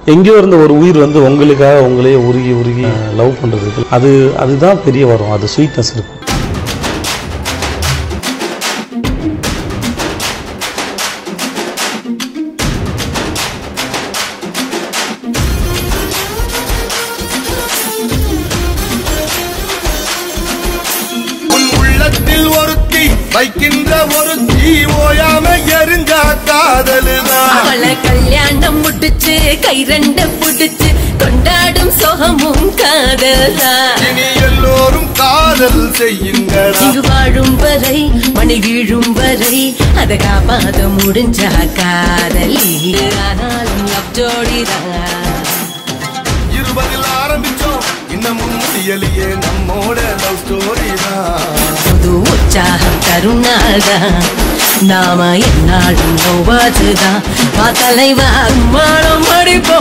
எங்கேயோ இருந்த ஒரு உயிர் வந்து உங்களுக்காக உங்களே உருகி உருகி லவ் பண்றது அது அதுதான் பெரிய வரும் அது ஸ்வீட்னஸ் இருக்கும் உன் உள்ளத்தில் ஒருத்தி வைக்கின்ற ஒரு தீ ஓயாம எரிஞ்சா காதலுதான் அவளை கல்யாணம் முடிச்சு கை ரெண்ட புடிச்சு கொண்டாடும் சொகமும் காதல்தான் இனி எல்லோரும் காதல் செய்யுங்களா இங்கு வாழும் வரை மணி வீழும் வரை அத காப்பாத முடிஞ்சா காதலி ஆனாலும் லவ் ஜோடிதான் இருபதில் ஆரம்பிச்சோம் இன்னமும் முடியலையே நம்மோட லவ் ஸ்டோரி தான் புது உற்சாகம் தரும் நாள்தான் நாம என்னாலும் நோவாதுதான் வா தலைவா மானம் அடிப்போம்